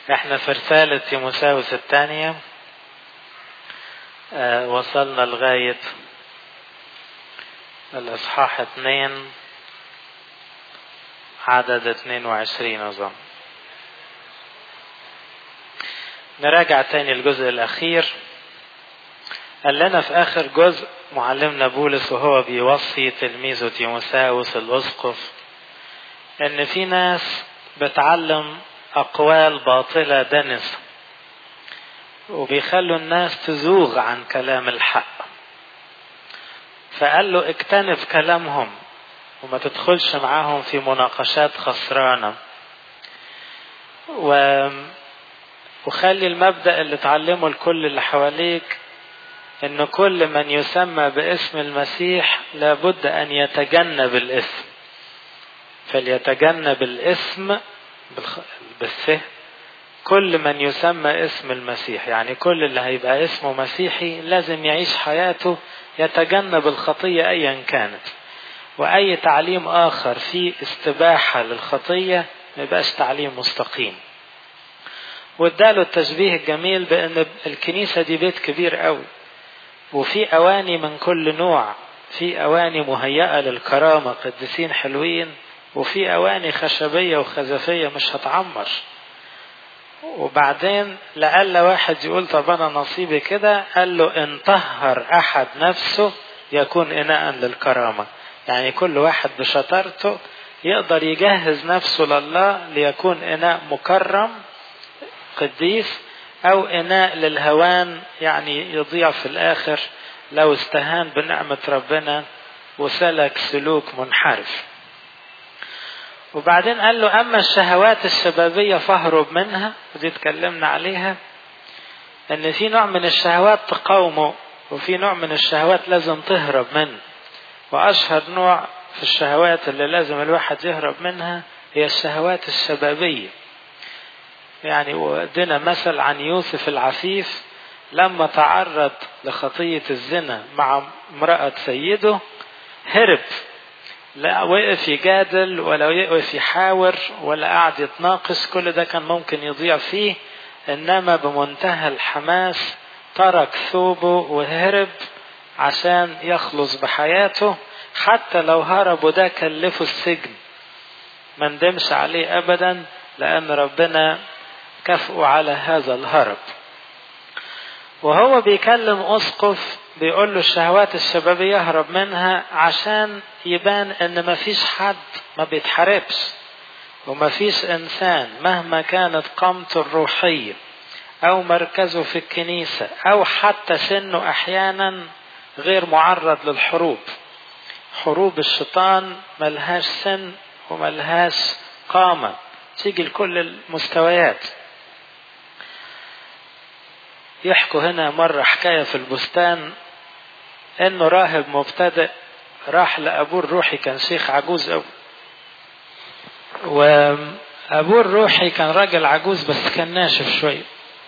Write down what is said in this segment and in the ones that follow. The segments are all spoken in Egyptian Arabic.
احنا في رسالة تيموساوس الثانية آه وصلنا لغاية الإصحاح اثنين عدد اثنين وعشرين أظن نراجع تاني الجزء الأخير قال لنا في آخر جزء معلمنا بولس وهو بيوصي تلميذه تيموساوس الأسقف إن في ناس بتعلم أقوال باطلة دنسة وبيخلوا الناس تزوغ عن كلام الحق فقال له اكتنب كلامهم وما تدخلش معاهم في مناقشات خسرانة و... وخلي المبدأ اللي تعلمه الكل اللي حواليك ان كل من يسمى باسم المسيح لابد ان يتجنب الاسم فليتجنب الاسم بالسه كل من يسمى اسم المسيح يعني كل اللي هيبقى اسمه مسيحي لازم يعيش حياته يتجنب الخطية ايا كانت واي تعليم اخر فيه استباحة للخطية ما يبقاش تعليم مستقيم واداله التشبيه الجميل بان الكنيسة دي بيت كبير قوي وفي اواني من كل نوع في اواني مهيئة للكرامة قديسين حلوين وفي اواني خشبية وخزفية مش هتعمر وبعدين لعل واحد يقول طب انا نصيبي كده قال له ان طهر احد نفسه يكون اناء للكرامة يعني كل واحد بشطارته يقدر يجهز نفسه لله ليكون اناء مكرم قديس او اناء للهوان يعني يضيع في الاخر لو استهان بنعمة ربنا وسلك سلوك منحرف وبعدين قال له اما الشهوات الشبابية فاهرب منها ودي اتكلمنا عليها ان في نوع من الشهوات تقاومه وفي نوع من الشهوات لازم تهرب منه واشهر نوع في الشهوات اللي لازم الواحد يهرب منها هي الشهوات الشبابيه يعني ودنا مثل عن يوسف العفيف لما تعرض لخطية الزنا مع امرأة سيده هرب لا وقف يجادل ولا وقف يحاور ولا قعد يتناقش كل ده كان ممكن يضيع فيه انما بمنتهى الحماس ترك ثوبه وهرب عشان يخلص بحياته حتى لو هرب وده كلفه السجن ما ندمش عليه ابدا لان ربنا كافئوا على هذا الهرب وهو بيكلم أسقف بيقول له الشهوات الشبابية يهرب منها عشان يبان ان مفيش حد ما بيتحاربش ومفيش انسان مهما كانت قامته الروحية او مركزه في الكنيسة او حتى سنه احيانا غير معرض للحروب حروب الشيطان ملهاش سن وملهاش قامة تيجي لكل المستويات يحكوا هنا مرة حكاية في البستان انه راهب مبتدئ راح لابوه الروحي كان شيخ عجوز قوي وابوه الروحي كان راجل عجوز بس كان ناشف شوية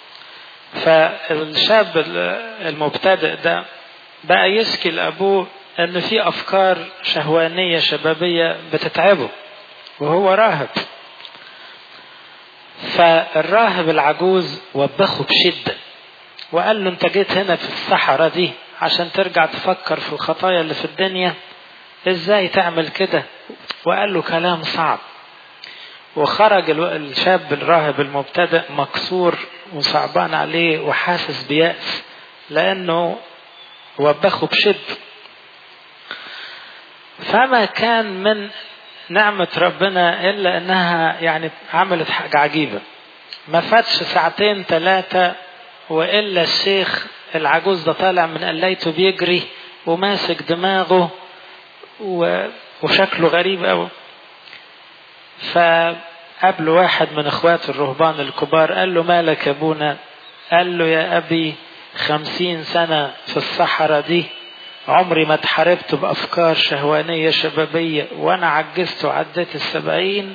فالشاب المبتدئ ده بقى يشكي لابوه ان في افكار شهوانية شبابية بتتعبه وهو راهب فالراهب العجوز وبخه بشده وقال له انت جيت هنا في الصحراء دي عشان ترجع تفكر في الخطايا اللي في الدنيا ازاي تعمل كده وقال له كلام صعب وخرج الشاب الراهب المبتدئ مكسور وصعبان عليه وحاسس بيأس لأنه وبخه بشد فما كان من نعمة ربنا إلا أنها يعني عملت حاجة عجيبة ما فاتش ساعتين ثلاثة وإلا الشيخ العجوز ده طالع من قلايته بيجري وماسك دماغه و... وشكله غريب قوي فقابل واحد من اخوات الرهبان الكبار قال له مالك يا ابونا قال له يا ابي خمسين سنة في الصحراء دي عمري ما اتحاربت بأفكار شهوانية شبابية وأنا عجزت وعديت السبعين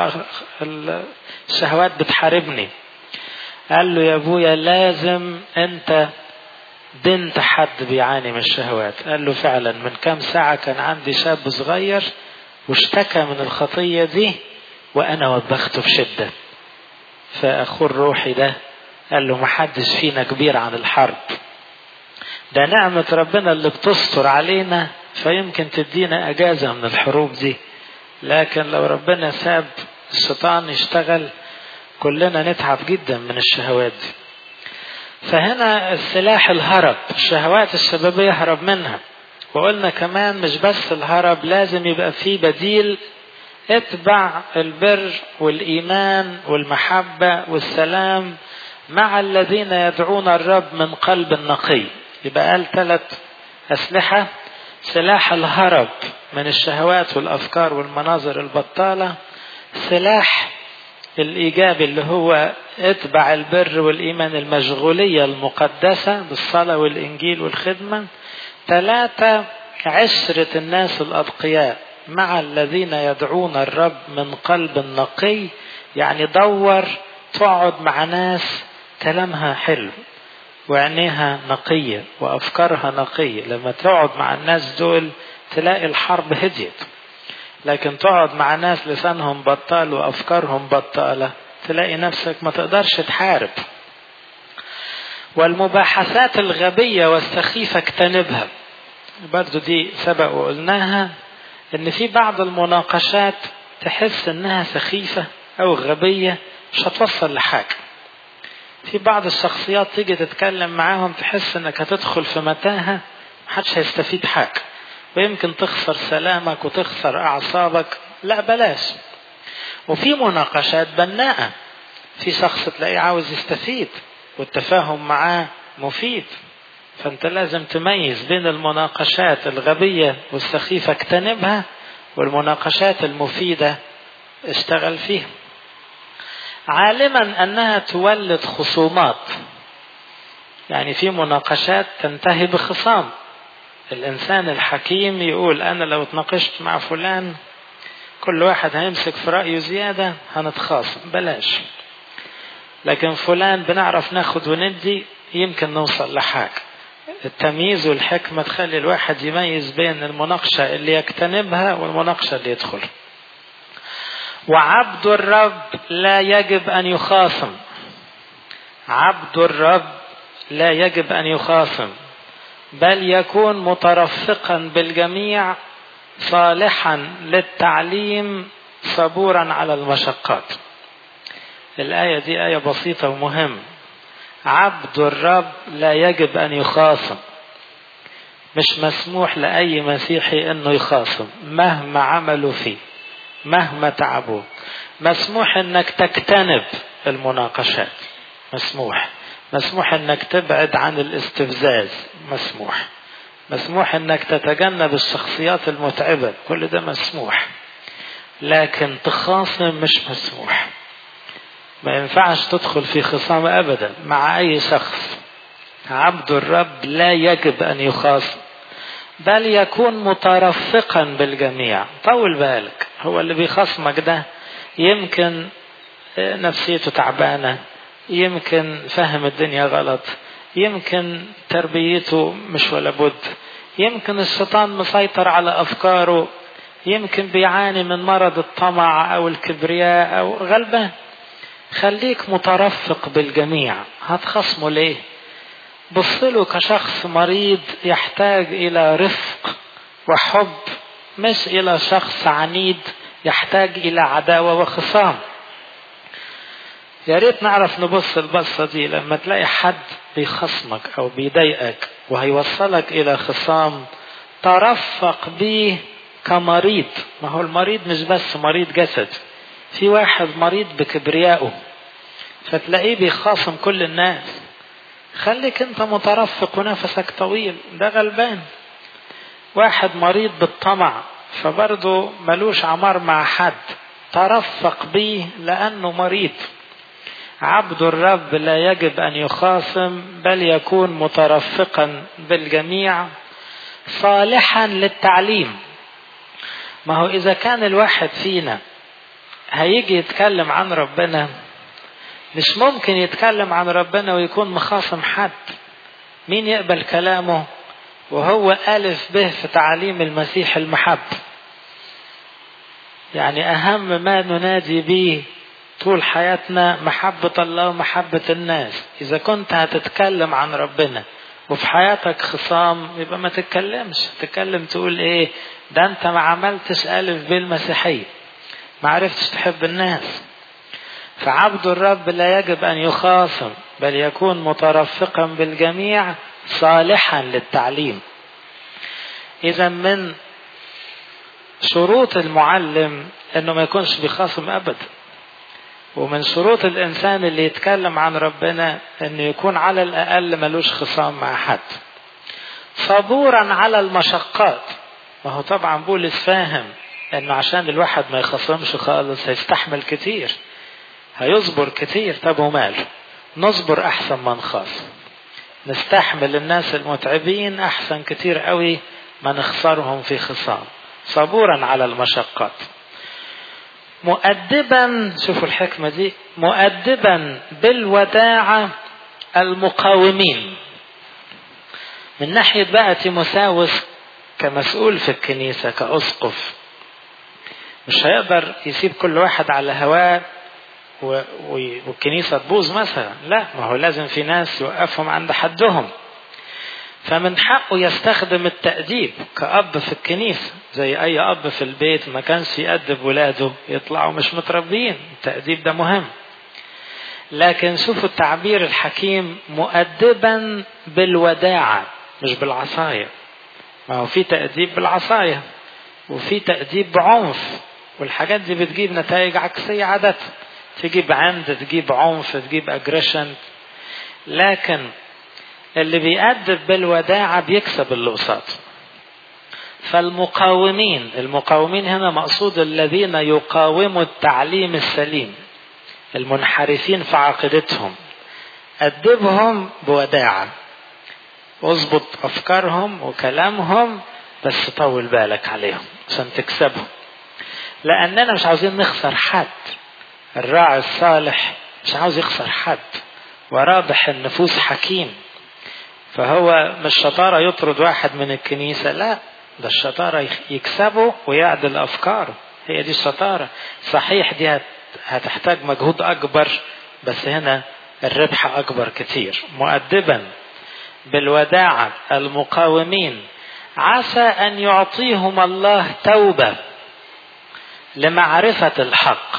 الشهوات بتحاربني قال له يا ابويا لازم انت بنت حد بيعاني من الشهوات قال له فعلا من كام ساعة كان عندي شاب صغير واشتكى من الخطية دي وأنا وبخته بشدة فأخوه الروحي ده قال له محدش فينا كبير عن الحرب ده نعمة ربنا اللي بتستر علينا فيمكن تدينا أجازة من الحروب دي لكن لو ربنا ساب الشيطان يشتغل كلنا نتعب جدا من الشهوات دي فهنا السلاح الهرب الشهوات الشبابية يهرب منها وقلنا كمان مش بس الهرب لازم يبقى فيه بديل اتبع البر والإيمان والمحبة والسلام مع الذين يدعون الرب من قلب نقي يبقى قال ثلاث أسلحة سلاح الهرب من الشهوات والأفكار والمناظر البطالة سلاح الإيجابي اللي هو اتبع البر والإيمان المشغولية المقدسة بالصلاة والإنجيل والخدمة ثلاثة عشرة الناس الأتقياء مع الذين يدعون الرب من قلب نقي يعني دور تقعد مع ناس كلامها حلو وعينيها نقية وأفكارها نقية لما تقعد مع الناس دول تلاقي الحرب هديت لكن تقعد مع ناس لسانهم بطال وأفكارهم بطالة تلاقي نفسك ما تقدرش تحارب والمباحثات الغبية والسخيفة اجتنبها برضو دي سبق وقلناها ان في بعض المناقشات تحس انها سخيفة او غبية مش هتوصل لحاجة في بعض الشخصيات تيجي تتكلم معاهم تحس انك هتدخل في متاهة محدش هيستفيد حاجة ويمكن تخسر سلامك وتخسر اعصابك لا بلاش وفي مناقشات بناءة في شخص تلاقيه عاوز يستفيد والتفاهم معاه مفيد فانت لازم تميز بين المناقشات الغبية والسخيفة اجتنبها والمناقشات المفيدة اشتغل فيها عالما انها تولد خصومات يعني في مناقشات تنتهي بخصام الانسان الحكيم يقول انا لو اتناقشت مع فلان كل واحد هيمسك في رايه زياده هنتخاصم بلاش لكن فلان بنعرف ناخد وندي يمكن نوصل لحاجه التمييز والحكمة تخلي الواحد يميز بين المناقشة اللي يجتنبها والمناقشة اللي يدخل وعبد الرب لا يجب أن يخاصم عبد الرب لا يجب أن يخاصم بل يكون مترفقا بالجميع صالحا للتعليم صبورا على المشقات الآية دي آية بسيطة ومهمة عبد الرب لا يجب أن يخاصم مش مسموح لأي مسيحي أنه يخاصم مهما عملوا فيه مهما تعبوا مسموح أنك تجتنب المناقشات مسموح مسموح أنك تبعد عن الاستفزاز مسموح مسموح أنك تتجنب الشخصيات المتعبة كل ده مسموح لكن تخاصم مش مسموح ما ينفعش تدخل في خصام ابدا مع اي شخص عبد الرب لا يجب ان يخاصم بل يكون مترفقا بالجميع طول بالك هو اللي بيخصمك ده يمكن نفسيته تعبانه يمكن فهم الدنيا غلط يمكن تربيته مش ولا بد يمكن الشيطان مسيطر على افكاره يمكن بيعاني من مرض الطمع او الكبرياء او غلبان خليك مترفق بالجميع هتخصمه ليه بصله كشخص مريض يحتاج الى رفق وحب مش الى شخص عنيد يحتاج الى عداوة وخصام يا ريت نعرف نبص البصة دي لما تلاقي حد بيخصمك او بيضايقك وهيوصلك الى خصام ترفق بيه كمريض ما هو المريض مش بس مريض جسد في واحد مريض بكبريائه فتلاقيه بيخاصم كل الناس خليك انت مترفق ونفسك طويل ده غلبان واحد مريض بالطمع فبرضه ملوش عمار مع حد ترفق بيه لأنه مريض عبد الرب لا يجب أن يخاصم بل يكون مترفقا بالجميع صالحا للتعليم ما هو إذا كان الواحد فينا هيجي يتكلم عن ربنا مش ممكن يتكلم عن ربنا ويكون مخاصم حد مين يقبل كلامه وهو ألف به في تعاليم المسيح المحب يعني أهم ما ننادي به طول حياتنا محبة الله ومحبة الناس إذا كنت هتتكلم عن ربنا وفي حياتك خصام يبقى ما تتكلمش تتكلم تقول ايه ده انت ما عملتش ألف بالمسيحية ما عرفتش تحب الناس فعبد الرب لا يجب أن يخاصم بل يكون مترفقا بالجميع صالحا للتعليم إذا من شروط المعلم أنه ما يكونش بيخاصم أبدا ومن شروط الإنسان اللي يتكلم عن ربنا أنه يكون على الأقل ملوش خصام مع حد صبورا على المشقات ما هو طبعا بولس فاهم أنه عشان الواحد ما يخصمش خالص هيستحمل كتير هيصبر كتير طب وماله نصبر أحسن ما نخاصم نستحمل الناس المتعبين أحسن كتير قوي ما نخسرهم في خصام صبورا على المشقات مؤدبا شوفوا الحكمة دي مؤدبا بالوداعة المقاومين من ناحية بقى تيموساوس كمسؤول في الكنيسة كأسقف مش هيقدر يسيب كل واحد على هواه والكنيسة تبوظ مثلا لا ما هو لازم في ناس يوقفهم عند حدهم فمن حقه يستخدم التأديب كأب في الكنيسة زي أي أب في البيت ما كانش يأدب ولاده يطلعوا مش متربيين التأديب ده مهم لكن شوفوا التعبير الحكيم مؤدبا بالوداعة مش بالعصاية ما هو في تأديب بالعصاية وفي تأديب بعنف والحاجات دي بتجيب نتائج عكسية عادة تجيب عند تجيب عنف تجيب اجريشن لكن اللي بيأدب بالوداعة بيكسب اللي قصاده فالمقاومين المقاومين هنا مقصود الذين يقاوموا التعليم السليم المنحرفين في عقيدتهم أدبهم بوداعة اظبط أفكارهم وكلامهم بس طول بالك عليهم عشان تكسبهم لأننا مش عاوزين نخسر حد الراعي الصالح مش عاوز يخسر حد ورابح النفوس حكيم فهو مش شطارة يطرد واحد من الكنيسة لا ده الشطارة يكسبه ويعدل أفكاره هي دي الشطارة صحيح دي هتحتاج مجهود أكبر بس هنا الربح أكبر كتير مؤدبا بالوداعة المقاومين عسى أن يعطيهم الله توبة لمعرفة الحق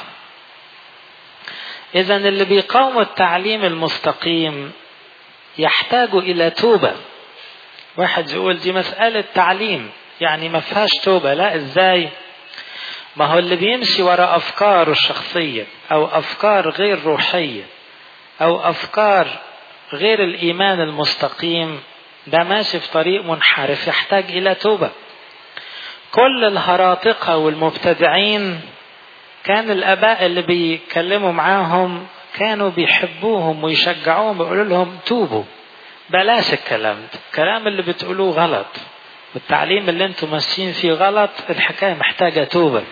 إذا اللي بيقاوموا التعليم المستقيم يحتاجوا إلى توبة واحد يقول دي مسألة تعليم يعني ما فيهاش توبة لا إزاي ما هو اللي بيمشي وراء أفكاره الشخصية أو أفكار غير روحية أو أفكار غير الإيمان المستقيم ده ماشي في طريق منحرف يحتاج إلى توبة كل الهراطقة والمبتدعين كان الآباء اللي بيكلموا معاهم كانوا بيحبوهم ويشجعوهم ويقولوا لهم توبوا بلاش الكلام ده الكلام اللي بتقولوه غلط والتعليم اللي انتم ماشيين فيه غلط الحكاية محتاجة توبة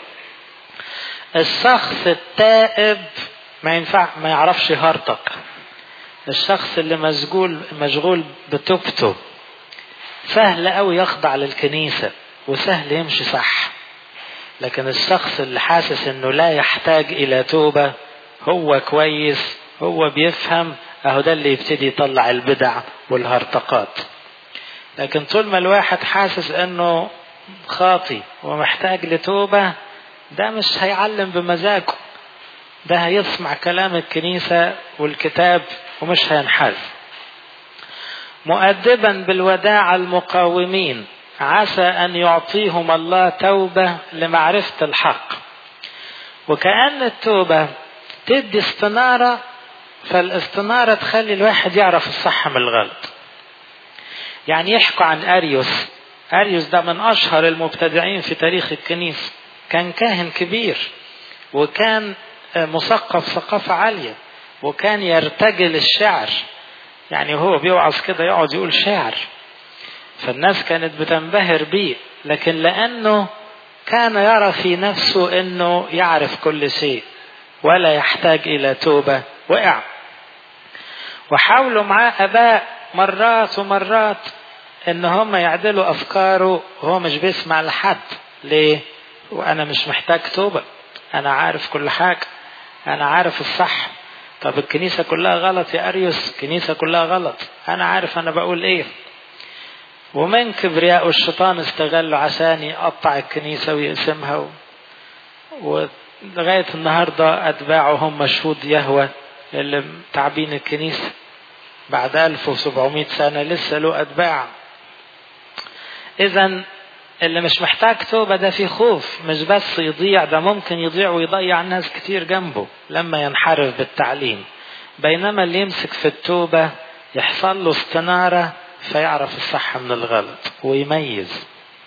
الشخص التائب ما ينفع ما يعرفش يهرطق الشخص اللي مشغول مشغول بتوبته سهل قوي يخضع للكنيسة وسهل يمشي صح لكن الشخص اللي حاسس انه لا يحتاج الى توبة هو كويس هو بيفهم اهو ده اللي يبتدي يطلع البدع والهرطقات لكن طول ما الواحد حاسس انه خاطي ومحتاج لتوبة ده مش هيعلم بمزاجه ده هيسمع كلام الكنيسة والكتاب ومش هينحرف مؤدبا بالوداع المقاومين عسى أن يعطيهم الله توبة لمعرفة الحق وكأن التوبة تدي استنارة فالاستنارة تخلي الواحد يعرف الصح من الغلط يعني يحكوا عن أريوس أريوس ده من أشهر المبتدعين في تاريخ الكنيسة كان كاهن كبير وكان مثقف ثقافة عالية وكان يرتجل الشعر يعني هو بيوعظ كده يقعد يقول شعر فالناس كانت بتنبهر بيه لكن لأنه كان يرى في نفسه أنه يعرف كل شيء ولا يحتاج إلى توبة وقع وحاولوا معاه أباء مرات ومرات ان هم يعدلوا افكاره وهو مش بيسمع لحد ليه وانا مش محتاج توبة انا عارف كل حاجة انا عارف الصح طب الكنيسة كلها غلط يا اريوس الكنيسة كلها غلط انا عارف انا بقول ايه ومن كبرياء الشيطان استغله عشان يقطع الكنيسة ويقسمها و... ولغاية النهاردة أتباعه هم شهود يهوى اللي تعبين الكنيسة بعد 1700 سنة لسه له أتباع إذا اللي مش محتاج توبة ده في خوف مش بس يضيع ده ممكن يضيع ويضيع ناس كتير جنبه لما ينحرف بالتعليم بينما اللي يمسك في التوبة يحصل له استنارة فيعرف الصح من الغلط ويميز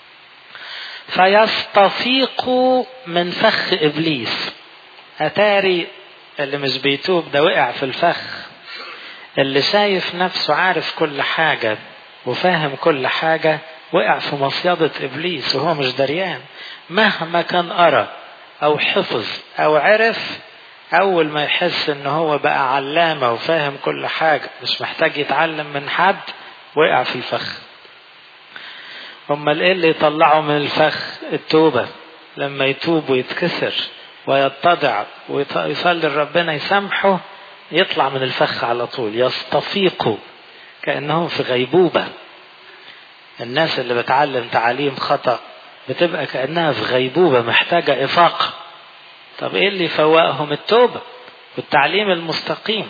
فيستفيق من فخ ابليس اتاري اللي مش بيتوب ده وقع في الفخ اللي شايف نفسه عارف كل حاجة وفاهم كل حاجة وقع في مصيدة ابليس وهو مش دريان مهما كان ارى او حفظ او عرف اول ما يحس ان هو بقى علامة وفاهم كل حاجة مش محتاج يتعلم من حد وقع في الفخ امال ايه اللي يطلعه من الفخ التوبة لما يتوب ويتكسر ويتضع ويصلي ربنا يسامحه يطلع من الفخ على طول يستفيقوا كأنهم في غيبوبة الناس اللي بتعلم تعاليم خطأ بتبقى كأنها في غيبوبة محتاجة إفاقة طب إيه اللي يفوقهم التوبة والتعليم المستقيم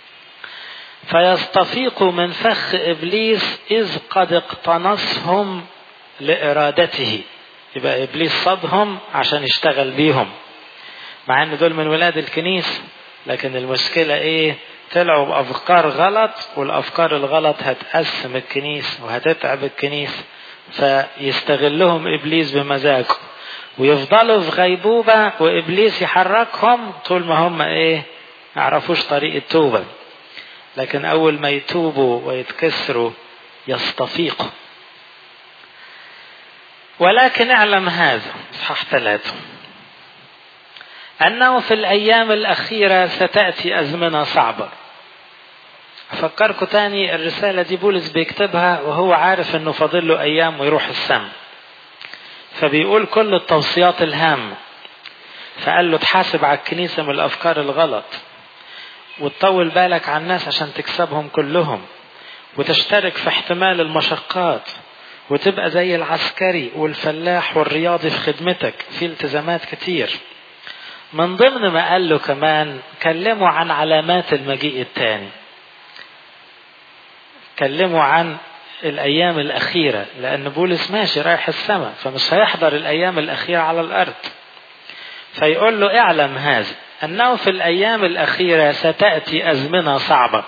فيستفيق من فخ إبليس إذ قد اقتنصهم لإرادته يبقى إبليس صدهم عشان يشتغل بيهم مع ان دول من ولاد الكنيسة لكن المشكلة ايه طلعوا بأفكار غلط والأفكار الغلط هتقسم الكنيسة وهتتعب الكنيسة فيستغلهم إبليس بمزاجه ويفضلوا في غيبوبة وإبليس يحركهم طول ما هم إيه يعرفوش طريق التوبة لكن أول ما يتوبوا ويتكسروا يستفيقوا ولكن اعلم هذا اصحاح ثلاثة أنه في الأيام الأخيرة ستأتي أزمنة صعبة أفكركم تاني الرسالة دي بولس بيكتبها وهو عارف أنه فاضل له أيام ويروح السماء فبيقول كل التوصيات الهامة فقال له تحاسب على الكنيسة من الأفكار الغلط وتطول بالك على الناس عشان تكسبهم كلهم وتشترك في احتمال المشقات وتبقى زي العسكري والفلاح والرياضي في خدمتك في التزامات كتير من ضمن ما قال له كمان كلموا عن علامات المجيء الثاني كلموا عن الأيام الأخيرة لأن بولس ماشي رايح السماء فمش هيحضر الأيام الأخيرة على الأرض فيقول له اعلم هذا أنه في الأيام الأخيرة ستأتي أزمنة صعبة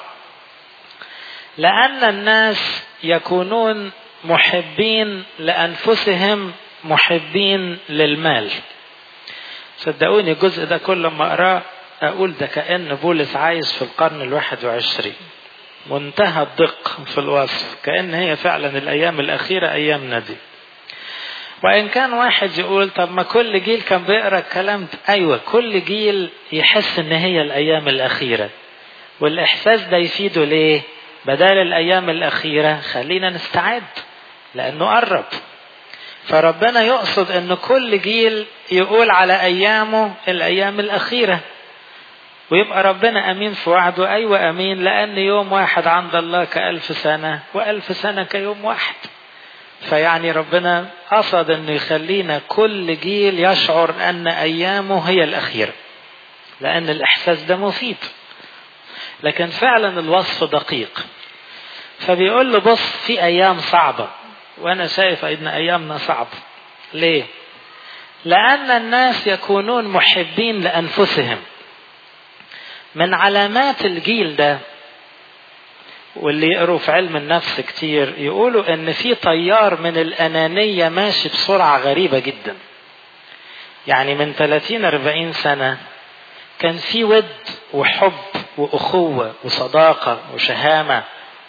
لأن الناس يكونون محبين لأنفسهم محبين للمال صدقوني الجزء ده كل ما أقراه أقول ده كأن بولس عايز في القرن الواحد وعشرين منتهى الدقة في الوصف كأن هي فعلا الأيام الأخيرة أيامنا دي وإن كان واحد يقول طب ما كل جيل كان بيقرأ الكلام ده أيوة كل جيل يحس إن هي الأيام الأخيرة والإحساس ده يفيده ليه بدل الأيام الأخيرة خلينا نستعد لأنه قرب فربنا يقصد ان كل جيل يقول على ايامه الايام الاخيره ويبقى ربنا امين في وعده ايوه امين لان يوم واحد عند الله كالف سنه والف سنه كيوم واحد فيعني ربنا قصد انه يخلينا كل جيل يشعر ان ايامه هي الاخيره لان الاحساس ده مفيد لكن فعلا الوصف دقيق فبيقول له بص في ايام صعبه وانا شايف ان ايامنا صعبه ليه لان الناس يكونون محبين لانفسهم من علامات الجيل ده واللي يقروا في علم النفس كتير يقولوا ان في تيار من الانانيه ماشي بسرعه غريبه جدا يعني من 30 40 سنه كان في ود وحب واخوه وصداقه وشهامه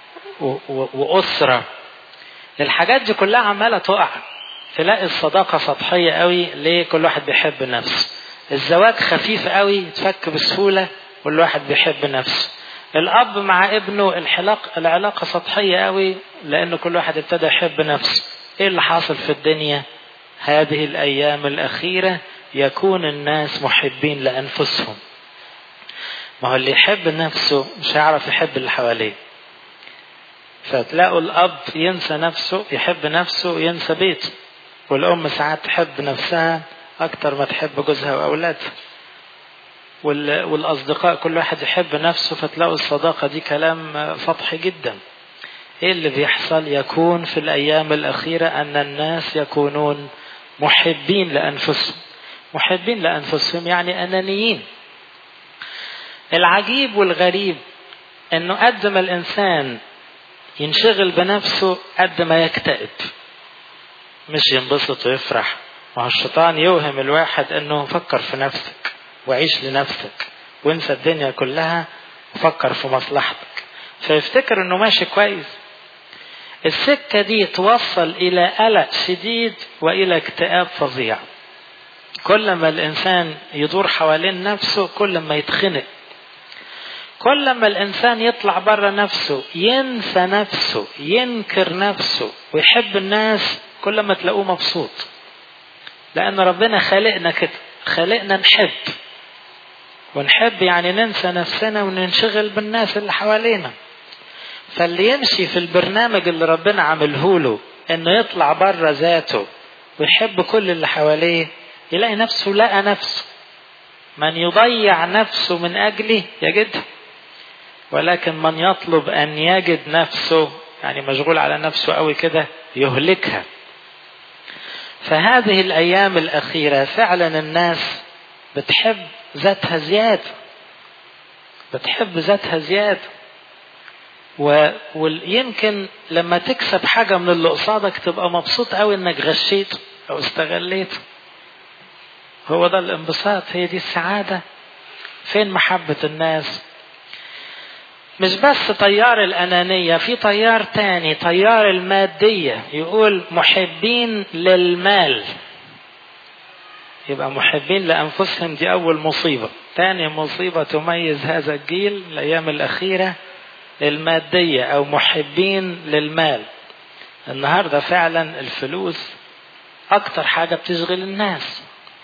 واسره الحاجات دي كلها عماله تقع تلاقي الصداقه سطحيه قوي ليه كل واحد بيحب نفسه الزواج خفيف قوي يتفك بسهوله كل واحد بيحب نفسه الاب مع ابنه الحلاق العلاقه سطحيه قوي لان كل واحد ابتدى يحب نفسه ايه اللي حاصل في الدنيا هذه الايام الاخيره يكون الناس محبين لانفسهم ما هو اللي يحب نفسه مش هيعرف يحب اللي حواليه فتلاقوا الأب ينسى نفسه يحب نفسه ينسى بيته والأم ساعات تحب نفسها أكتر ما تحب جوزها وأولادها والأصدقاء كل واحد يحب نفسه فتلاقوا الصداقة دي كلام سطحي جدا إيه اللي بيحصل يكون في الأيام الأخيرة أن الناس يكونون محبين لأنفسهم محبين لأنفسهم يعني أنانيين العجيب والغريب أنه قد ما الإنسان ينشغل بنفسه قد ما يكتئب مش ينبسط ويفرح ما هو الشيطان يوهم الواحد انه فكر في نفسك وعيش لنفسك وانسى الدنيا كلها وفكر في مصلحتك فيفتكر انه ماشي كويس السكة دي توصل إلى قلق شديد وإلى اكتئاب فظيع كل ما الإنسان يدور حوالين نفسه كل ما يتخنق كل ما الإنسان يطلع بره نفسه ينسى نفسه ينكر نفسه ويحب الناس كل ما تلاقوه مبسوط لأن ربنا خلقنا كده خلقنا نحب ونحب يعني ننسى نفسنا وننشغل بالناس اللي حوالينا فاللي يمشي في البرنامج اللي ربنا عامله له انه يطلع بره ذاته ويحب كل اللي حواليه يلاقي نفسه لقى نفسه من يضيع نفسه من اجله يجدها ولكن من يطلب ان يجد نفسه يعني مشغول على نفسه قوي كده يهلكها فهذه الايام الاخيره فعلا الناس بتحب ذاتها زياده بتحب ذاتها زياده و... ويمكن لما تكسب حاجه من اللي قصادك تبقى مبسوط قوي انك غشيته او استغليته هو ده الانبساط هي دي السعاده فين محبه الناس مش بس طيار الأنانية في طيار تاني طيار المادية يقول محبين للمال يبقى محبين لأنفسهم دي أول مصيبة تاني مصيبة تميز هذا الجيل الأيام الأخيرة المادية أو محبين للمال النهاردة فعلا الفلوس أكتر حاجة بتشغل الناس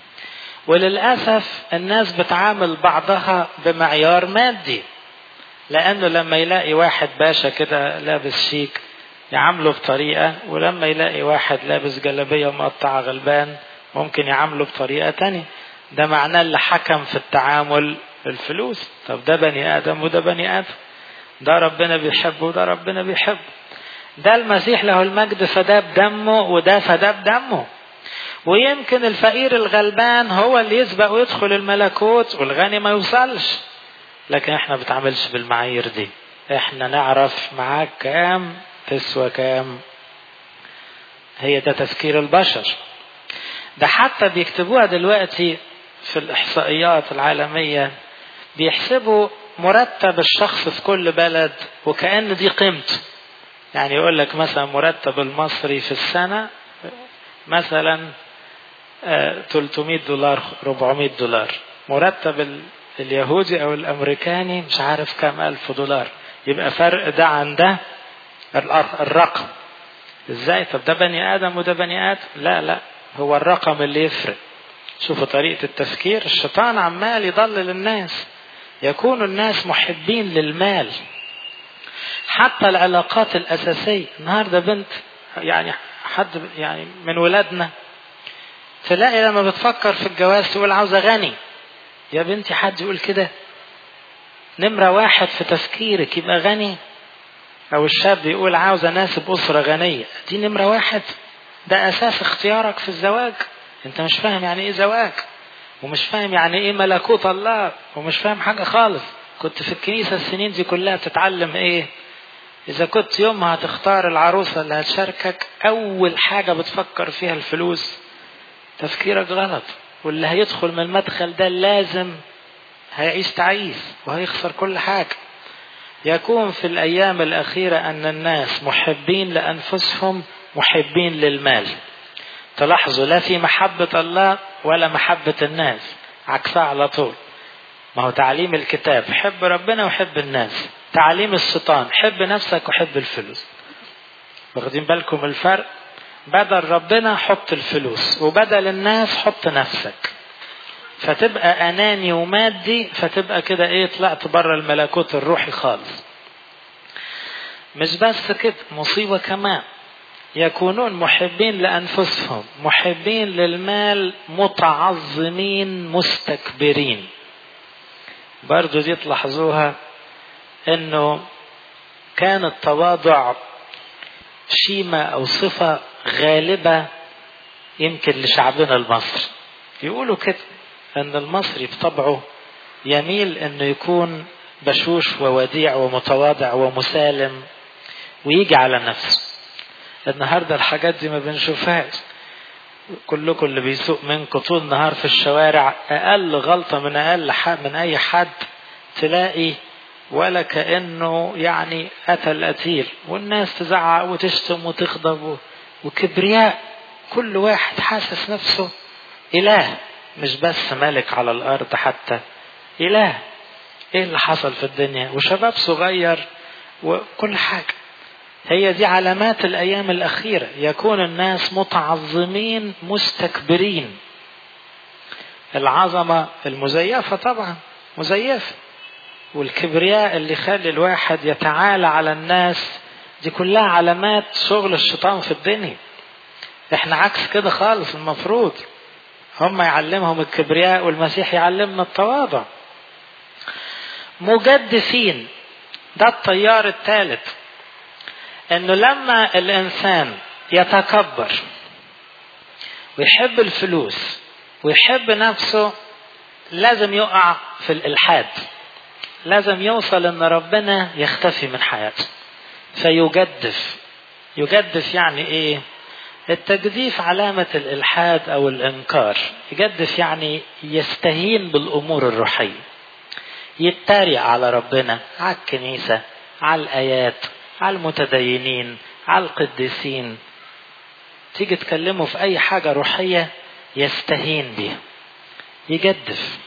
وللأسف الناس بتعامل بعضها بمعيار مادي لأنه لما يلاقي واحد باشا كده لابس شيك يعامله بطريقة ولما يلاقي واحد لابس جلابية مقطعة غلبان ممكن يعامله بطريقة تانية ده معناه اللي حكم في التعامل الفلوس طب ده بني آدم وده بني آدم ده ربنا بيحبه وده ربنا بيحبه ده المسيح له المجد فده بدمه وده فده بدمه ويمكن الفقير الغلبان هو اللي يسبق ويدخل الملكوت والغني ما يوصلش لكن احنا ما بنتعاملش بالمعايير دي احنا نعرف معاك كام تسوى كام هي ده تفكير البشر ده حتى بيكتبوها دلوقتي في الإحصائيات العالمية بيحسبوا مرتب الشخص في كل بلد وكأن دي قيمته يعني يقول لك مثلا مرتب المصري في السنة مثلا 300 دولار 400 دولار مرتب اليهودي او الامريكاني مش عارف كام الف دولار يبقى فرق ده عن ده الرقم ازاي طب ده بني ادم وده بني ادم لا لا هو الرقم اللي يفرق شوفوا طريقة التفكير الشيطان عمال يضلل الناس يكون الناس محبين للمال حتى العلاقات الأساسية النهاردة بنت يعني حد يعني من ولادنا تلاقي لما بتفكر في الجواز تقول عاوزة غني يا بنتي حد يقول كده نمرة واحد في تفكيرك يبقى غني أو الشاب يقول عاوز أناسب أسرة غنية دي نمرة واحد ده أساس اختيارك في الزواج أنت مش فاهم يعني إيه زواج ومش فاهم يعني إيه ملكوت الله ومش فاهم حاجة خالص كنت في الكنيسة السنين دي كلها تتعلم إيه إذا كنت يومها هتختار العروسة اللي هتشاركك أول حاجة بتفكر فيها الفلوس تفكيرك غلط واللي هيدخل من المدخل ده لازم هيعيش تعيس وهيخسر كل حاجة يكون في الأيام الأخيرة أن الناس محبين لأنفسهم محبين للمال تلاحظوا لا في محبة الله ولا محبة الناس عكسها على طول ما هو تعليم الكتاب حب ربنا وحب الناس تعليم الشيطان حب نفسك وحب الفلوس واخدين بالكم الفرق بدل ربنا حط الفلوس وبدل الناس حط نفسك فتبقى اناني ومادي فتبقى كده ايه طلعت بره الملكوت الروحي خالص مش بس كده مصيبة كمان يكونون محبين لأنفسهم محبين للمال متعظمين مستكبرين برضو دي تلاحظوها انه كان التواضع شيمة او صفة غالبة يمكن لشعبنا المصري يقولوا كده ان المصري بطبعه يميل انه يكون بشوش ووديع ومتواضع ومسالم ويجي على نفسه النهاردة الحاجات دي ما بنشوفهاش كلكم اللي بيسوق منكم طول النهار في الشوارع اقل غلطة من اقل حد من اي حد تلاقي ولا كأنه يعني قتل قتيل والناس تزعق وتشتم وتغضب وكبرياء كل واحد حاسس نفسه إله مش بس ملك على الأرض حتى إله إيه اللي حصل في الدنيا وشباب صغير وكل حاجة هي دي علامات الأيام الأخيرة يكون الناس متعظمين مستكبرين العظمة المزيفة طبعا مزيفة والكبرياء اللي يخلي الواحد يتعالى على الناس دي كلها علامات شغل الشيطان في الدنيا احنا عكس كده خالص المفروض هم يعلمهم الكبرياء والمسيح يعلمنا التواضع مجدفين ده التيار الثالث انه لما الانسان يتكبر ويحب الفلوس ويحب نفسه لازم يقع في الالحاد لازم يوصل ان ربنا يختفي من حياته فيجدف يجدف يعني ايه التجديف علامة الإلحاد أو الإنكار يجدف يعني يستهين بالأمور الروحية يتريق على ربنا على الكنيسة على الآيات على المتدينين على القديسين تيجي تكلمه في أي حاجة روحية يستهين بيها يجدف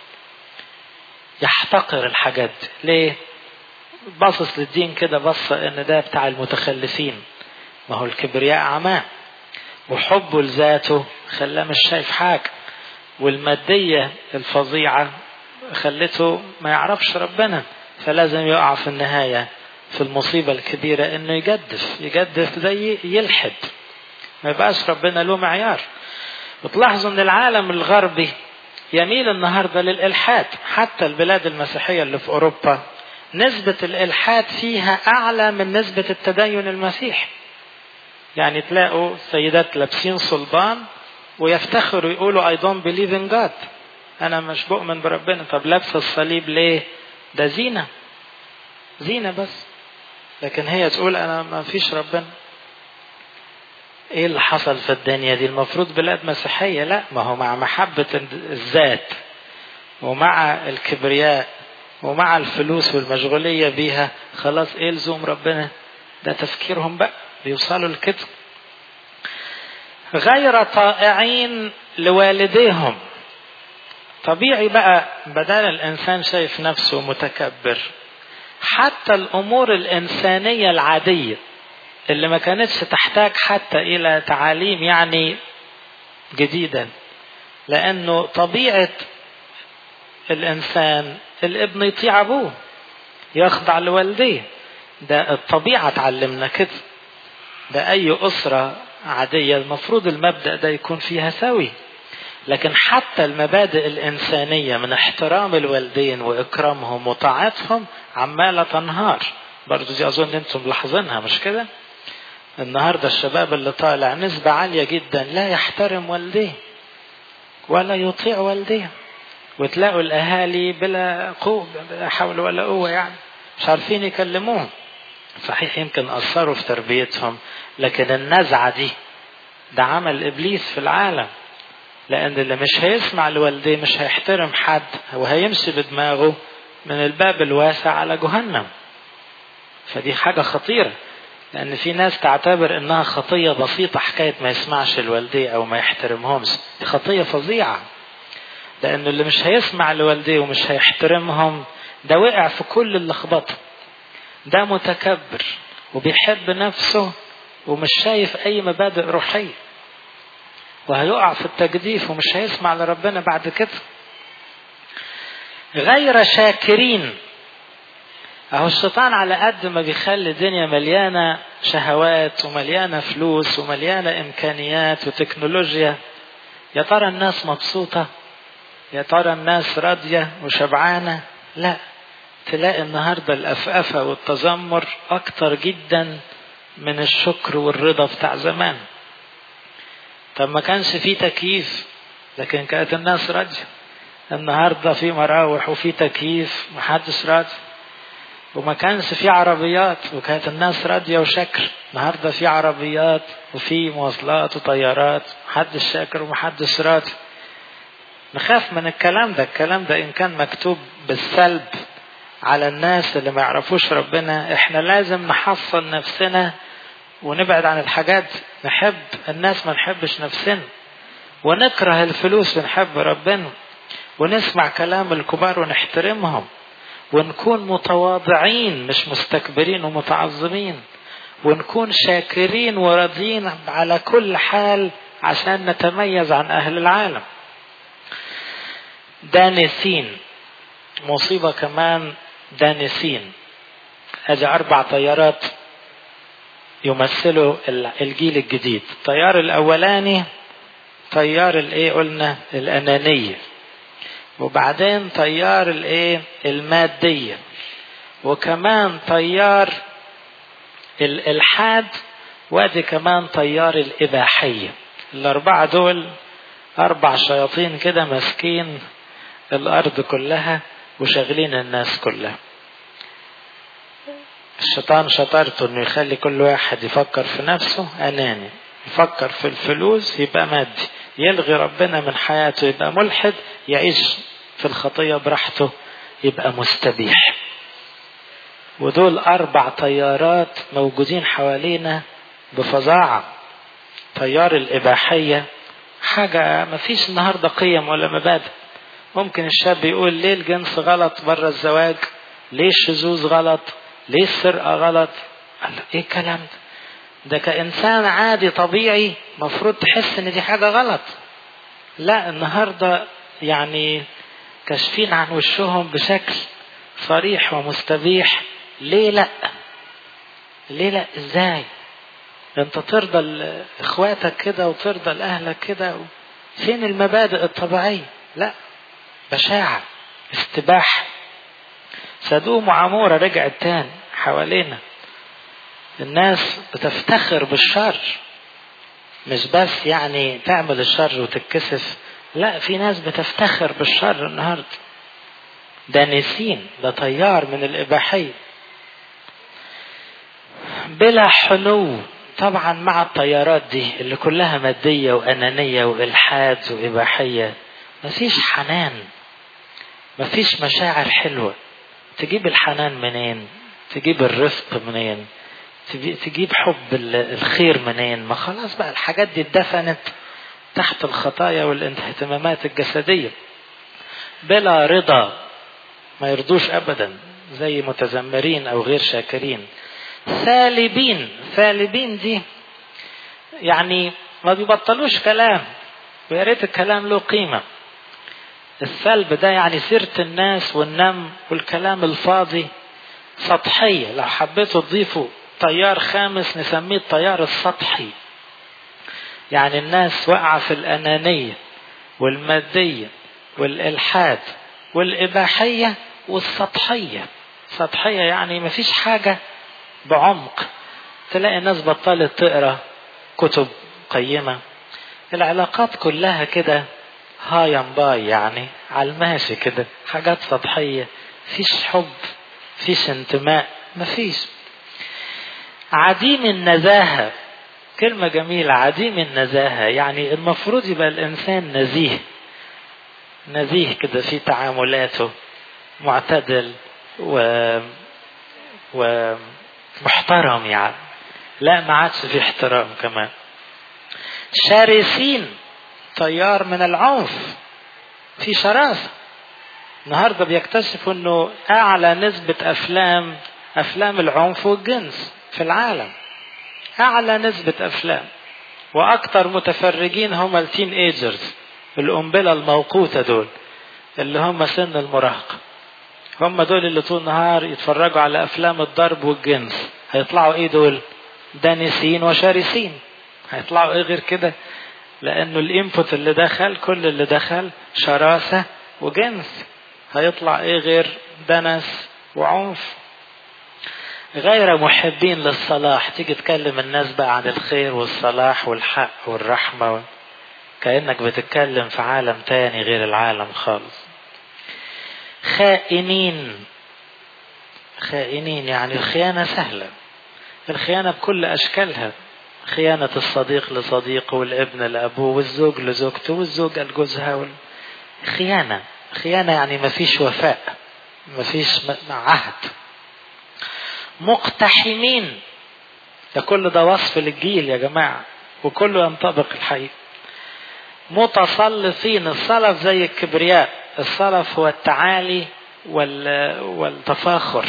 يحتقر الحاجات دي ليه باصص للدين كده بصة ان ده بتاع المتخلفين ما هو الكبرياء عماه وحبه لذاته خلاه مش شايف حاجة والمادية الفظيعة خلته ما يعرفش ربنا فلازم يقع في النهاية في المصيبة الكبيرة انه يجدف يجدف زي يلحد ما يبقاش ربنا له معيار وتلاحظوا ان العالم الغربي يميل النهاردة للإلحاد حتى البلاد المسيحية اللي في أوروبا نسبة الإلحاد فيها أعلى من نسبة التدين المسيحي يعني تلاقوا سيدات لابسين صلبان ويفتخروا يقولوا I don't believe in God أنا مش بؤمن بربنا طب لابسة الصليب ليه ده زينة زينة بس لكن هي تقول أنا ما فيش ربنا ايه اللي حصل في الدنيا دي المفروض بلاد مسيحية لا ما هو مع محبة الذات ومع الكبرياء ومع الفلوس والمشغولية بيها خلاص ايه لزوم ربنا ده تفكيرهم بقى بيوصلوا لكده غير طائعين لوالديهم طبيعي بقى بدل الانسان شايف نفسه متكبر حتى الامور الانسانيه العاديه اللي ما كانتش تحتاج حتى الى تعاليم يعني جديده لانه طبيعه الانسان الابن يطيع ابوه يخضع لوالديه ده الطبيعه تعلمنا كده ده اي اسره عاديه المفروض المبدا ده يكون فيها سوي لكن حتى المبادئ الإنسانية من احترام الوالدين وإكرامهم وطاعتهم عمالة تنهار برضو دي أظن أنتم ملاحظينها مش كده النهاردة الشباب اللي طالع نسبة عالية جدا لا يحترم والديه ولا يطيع والديه وتلاقوا الأهالي بلا قوة بلا حول ولا قوة يعني مش عارفين يكلموهم صحيح يمكن أثروا في تربيتهم لكن النزعة دي ده عمل إبليس في العالم لأن اللي مش هيسمع لوالديه مش هيحترم حد وهيمشي بدماغه من الباب الواسع على جهنم فدي حاجة خطيرة لأن في ناس تعتبر إنها خطية بسيطة حكاية ما يسمعش الوالديه أو ما يحترمهمش دي خطية فظيعة لأن اللي مش هيسمع لوالديه ومش هيحترمهم ده وقع في كل اللخبطة ده متكبر وبيحب نفسه ومش شايف أي مبادئ روحية وهيقع في التجديف ومش هيسمع لربنا بعد كده غير شاكرين اهو الشيطان على قد ما بيخلي الدنيا مليانة شهوات ومليانة فلوس ومليانة امكانيات وتكنولوجيا يا ترى الناس مبسوطة يا ترى الناس راضية وشبعانة لا تلاقي النهاردة الأفأفة والتذمر أكتر جدا من الشكر والرضا بتاع زمان طب ما كانش فيه تكييف لكن كانت الناس راضية النهاردة في مراوح وفي تكييف محدش راضي وما كانش في عربيات وكانت الناس راضية وشكر النهاردة في عربيات وفي مواصلات وطيارات محدش شاكر ومحدش راضي نخاف من الكلام ده الكلام ده إن كان مكتوب بالسلب على الناس اللي ما يعرفوش ربنا احنا لازم نحصن نفسنا ونبعد عن الحاجات نحب الناس ما نحبش نفسنا ونكره الفلوس ونحب ربنا ونسمع كلام الكبار ونحترمهم ونكون متواضعين مش مستكبرين ومتعظمين ونكون شاكرين وراضيين على كل حال عشان نتميز عن أهل العالم دانسين مصيبة كمان دانسين ادي اربع طيارات يمثلوا الجيل الجديد الطيار الاولاني طيار الايه قلنا الانانيه وبعدين طيار الايه الماديه وكمان طيار الالحاد وادي كمان طيار الاباحيه الاربعه دول اربع شياطين كده ماسكين الارض كلها وشاغلين الناس كلها الشيطان شطارته انه يخلي كل واحد يفكر في نفسه اناني يفكر في الفلوس يبقى مادي يلغي ربنا من حياته يبقى ملحد يعيش في الخطيه براحته يبقى مستبيح ودول اربع طيارات موجودين حوالينا بفظاعه طيار الاباحيه حاجه ما فيش النهارده قيم ولا مبادئ ممكن الشاب يقول ليه الجنس غلط بره الزواج ليه الشذوذ غلط ليه السرقة غلط قال ايه الكلام ده ده كإنسان عادي طبيعي مفروض تحس ان دي حاجة غلط لا النهاردة يعني كاشفين عن وشهم بشكل صريح ومستبيح ليه لا ليه لا ازاي انت ترضى لاخواتك كده وترضى لاهلك كده فين المبادئ الطبيعيه لا بشاعة استباحة سدوم وعمورة رجعت تاني حوالينا الناس بتفتخر بالشر مش بس يعني تعمل الشر وتتكسف لا في ناس بتفتخر بالشر النهارده دانسين ده طيار من الإباحية بلا حنو طبعا مع الطيارات دي اللي كلها مادية وأنانية وإلحاد وإباحية مفيش حنان مفيش مشاعر حلوة تجيب الحنان منين تجيب الرفق منين تجيب حب الخير منين ما خلاص بقى الحاجات دي اتدفنت تحت الخطايا والاهتمامات الجسدية بلا رضا ما يرضوش أبدا زي متذمرين أو غير شاكرين ثالبين ثالبين دي يعني ما بيبطلوش كلام ويا ريت الكلام له قيمه السلب ده يعني سيرة الناس والنم والكلام الفاضي سطحية لو حبيتوا تضيفوا طيار خامس نسميه الطيار السطحي يعني الناس واقعة في الأنانية والمادية والإلحاد والإباحية والسطحية سطحية يعني مفيش حاجة بعمق تلاقي الناس بطلت تقرا كتب قيمة العلاقات كلها كده هاي ام باي يعني على الماشي كده حاجات سطحية فيش حب فيش انتماء مفيش عديم النزاهة كلمة جميلة عديم النزاهة يعني المفروض يبقى الإنسان نزيه نزيه كده في تعاملاته معتدل و ومحترم يعني لا ما عادش في احترام كمان شرسين تيار من العنف في شراسة النهارده بيكتشفوا انه اعلى نسبة افلام افلام العنف والجنس في العالم اعلى نسبة افلام واكثر متفرجين هم التين ايجرز القنبلة الموقوتة دول اللي هم سن المراهقة هم دول اللي طول النهار يتفرجوا على أفلام الضرب والجنس هيطلعوا إيه دول دانسين وشارسين هيطلعوا إيه غير كده لأنه الإنبوت اللي دخل كل اللي دخل شراسة وجنس هيطلع إيه غير دنس وعنف غير محبين للصلاح تيجي تكلم الناس بقى عن الخير والصلاح والحق والرحمة كأنك بتتكلم في عالم تاني غير العالم خالص خائنين خائنين يعني الخيانة سهلة الخيانة بكل أشكالها خيانة الصديق لصديقه والابن لأبوه والزوج لزوجته والزوجة لجوزها وال... خيانة خيانة يعني ما فيش وفاء ما فيش عهد مقتحمين ده كل ده وصف للجيل يا جماعة وكله ينطبق الحقيقة متصلفين الصلف زي الكبرياء الصلف هو التعالي وال... والتفاخر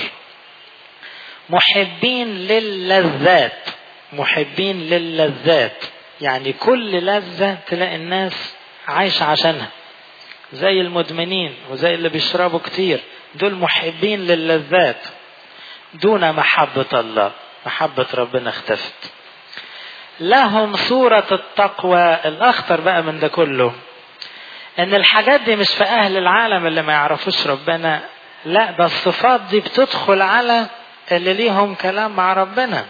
محبين للذات محبين للذات يعني كل لذة تلاقي الناس عايشة عشانها زي المدمنين وزي اللي بيشربوا كتير دول محبين للذات دون محبة الله محبة ربنا اختفت لهم صورة التقوى الأخطر بقى من ده كله إن الحاجات دي مش في أهل العالم اللي ما يعرفوش ربنا لا ده الصفات دي بتدخل على اللي ليهم كلام مع ربنا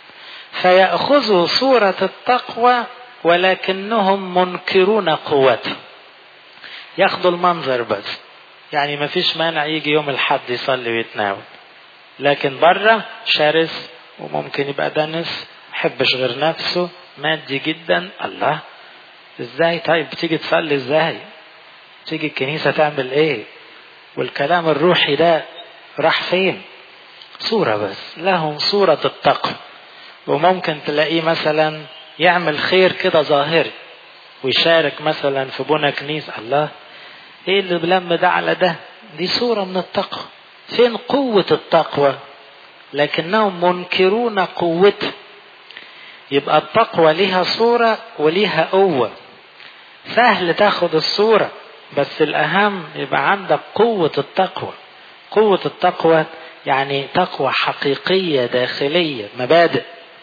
فيأخذوا صورة التقوى ولكنهم منكرون قوته ياخدوا المنظر بس يعني ما فيش مانع يجي يوم الحد يصلي ويتناول لكن بره شرس وممكن يبقى دنس محبش غير نفسه مادي جدا الله ازاي طيب بتيجي تصلي ازاي تيجي الكنيسة تعمل ايه والكلام الروحي ده راح فين صورة بس لهم صورة التقوى وممكن تلاقيه مثلا يعمل خير كده ظاهري ويشارك مثلا في بنى كنيسة الله ايه اللي بلم ده على ده دي صورة من التقوى فين قوة التقوى لكنهم منكرون قوته يبقى التقوى ليها صورة وليها قوة سهل تاخد الصورة بس الأهم يبقى عندك قوة التقوى قوة التقوى يعني تقوى حقيقية داخلية مبادئ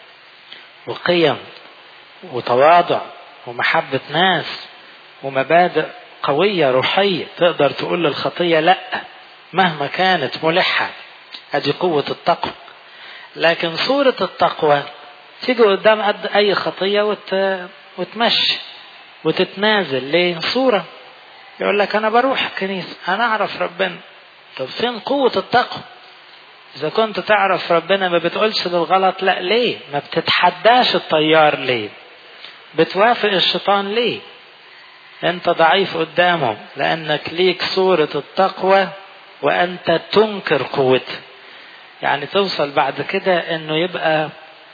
وقيم وتواضع ومحبة ناس ومبادئ قوية روحية تقدر تقول للخطية لأ مهما كانت ملحة ادي قوة التقوى لكن صورة التقوى تيجي قدام قد اي خطية وت... وتمشي وتتنازل ليه صورة يقول لك انا بروح الكنيسة انا اعرف ربنا طب فين قوة التقوى اذا كنت تعرف ربنا ما بتقولش للغلط لا ليه ما بتتحداش الطيار ليه بتوافق الشيطان ليه انت ضعيف قدامه لانك ليك صورة التقوى وانت تنكر قوته يعني توصل بعد كده انه يبقى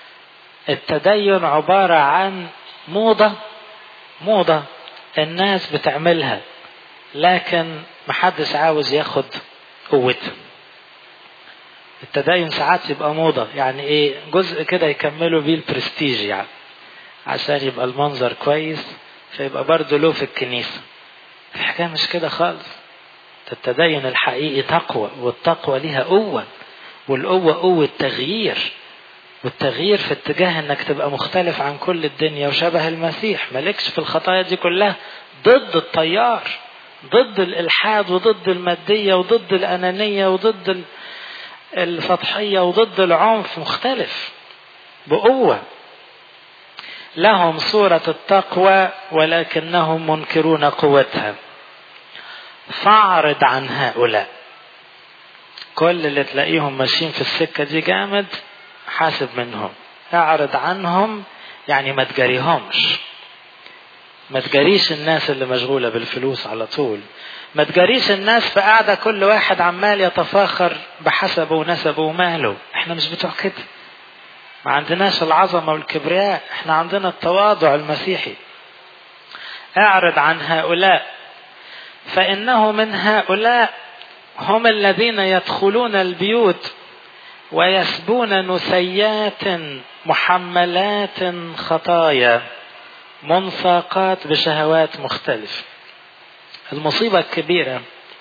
التدين عبارة عن موضة موضة الناس بتعملها لكن محدش عاوز ياخد قوته التدين ساعات يبقى موضة يعني ايه جزء كده يكملوا بيه البرستيج يعني عشان يبقى المنظر كويس فيبقى برضه له في الكنيسة الحكاية مش كده خالص التدين الحقيقي تقوى والتقوى ليها قوة والقوة قوة تغيير والتغيير في اتجاه انك تبقى مختلف عن كل الدنيا وشبه المسيح مالكش في الخطايا دي كلها ضد التيار ضد الالحاد وضد المادية وضد الانانية وضد السطحية وضد العنف مختلف بقوة لهم صورة التقوى ولكنهم منكرون قوتها فاعرض عن هؤلاء كل اللي تلاقيهم ماشيين في السكة دي جامد حاسب منهم اعرض عنهم يعني ما تجاريهمش ما تجاريش الناس اللي مشغولة بالفلوس على طول ما تجاريش الناس في قاعدة كل واحد عمال يتفاخر بحسبه ونسبه وماله احنا مش بتوع كده ما عندناش العظمة والكبرياء احنا عندنا التواضع المسيحي اعرض عن هؤلاء فإنه من هؤلاء هم الذين يدخلون البيوت ويسبون نسيات محملات خطايا منساقات بشهوات مختلفة المصيبة الكبيرة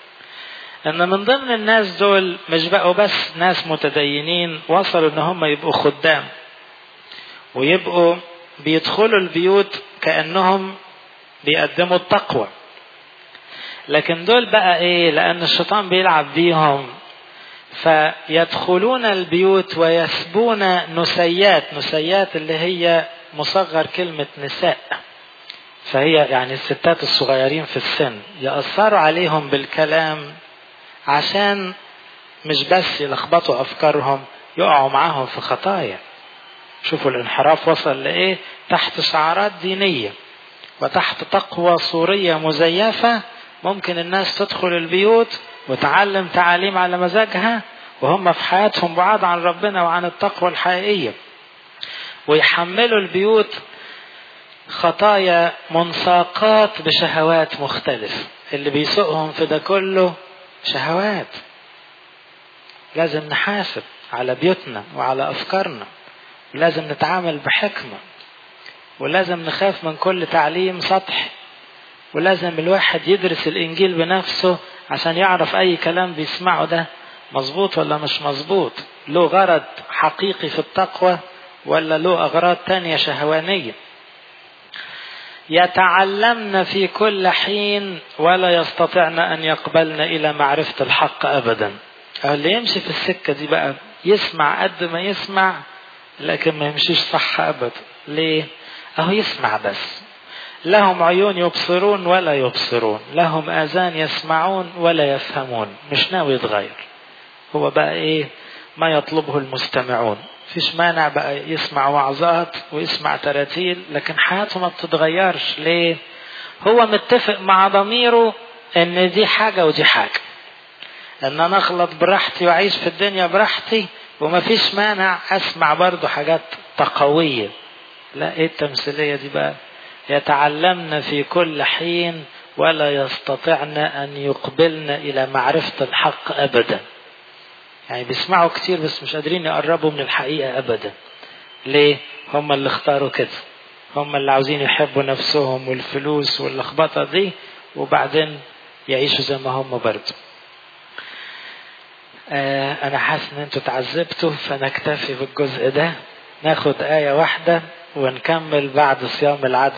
ان من ضمن الناس دول مش بقوا بس ناس متدينين وصلوا ان هم يبقوا خدام ويبقوا بيدخلوا البيوت كانهم بيقدموا التقوى لكن دول بقى ايه لان الشيطان بيلعب بيهم فيدخلون البيوت ويسبون نسيات نسيات اللي هي مصغر كلمة نساء فهي يعني الستات الصغيرين في السن يأثروا عليهم بالكلام عشان مش بس يلخبطوا أفكارهم يقعوا معاهم في خطايا شوفوا الانحراف وصل لإيه تحت شعارات دينية وتحت تقوى صورية مزيفة ممكن الناس تدخل البيوت وتعلم تعاليم على مزاجها وهم في حياتهم بعاد عن ربنا وعن التقوى الحقيقية ويحملوا البيوت خطايا منساقات بشهوات مختلفة اللي بيسوقهم في ده كله شهوات لازم نحاسب على بيوتنا وعلى أفكارنا ولازم نتعامل بحكمة ولازم نخاف من كل تعليم سطحي ولازم الواحد يدرس الإنجيل بنفسه عشان يعرف أي كلام بيسمعه ده مظبوط ولا مش مظبوط له غرض حقيقي في التقوى ولا له أغراض تانية شهوانية يتعلمن في كل حين ولا يستطعن أن يقبلن إلى معرفة الحق أبدا اللي يمشي في السكة دي بقى يسمع قد ما يسمع لكن ما يمشيش صح أبدا ليه أهو يسمع بس لهم عيون يبصرون ولا يبصرون لهم آذان يسمعون ولا يفهمون مش ناوي يتغير هو بقى ايه ما يطلبه المستمعون فيش مانع بقى يسمع وعظات ويسمع تراتيل لكن حياته ما بتتغيرش ليه هو متفق مع ضميره ان دي حاجة ودي حاجة ان انا اغلط براحتي واعيش في الدنيا براحتي وما فيش مانع اسمع برضو حاجات تقوية لا ايه التمثيلية دي بقى يتعلمن في كل حين ولا يستطعن ان يقبلن الى معرفة الحق ابدا يعني بيسمعوا كتير بس مش قادرين يقربوا من الحقيقة أبدا ليه؟ هم اللي اختاروا كده هم اللي عاوزين يحبوا نفسهم والفلوس واللخبطة دي وبعدين يعيشوا زي ما هم برضه آه أنا حاسس إن أنتوا تعذبتوا فنكتفي بالجزء ده ناخد آية واحدة ونكمل بعد صيام العدل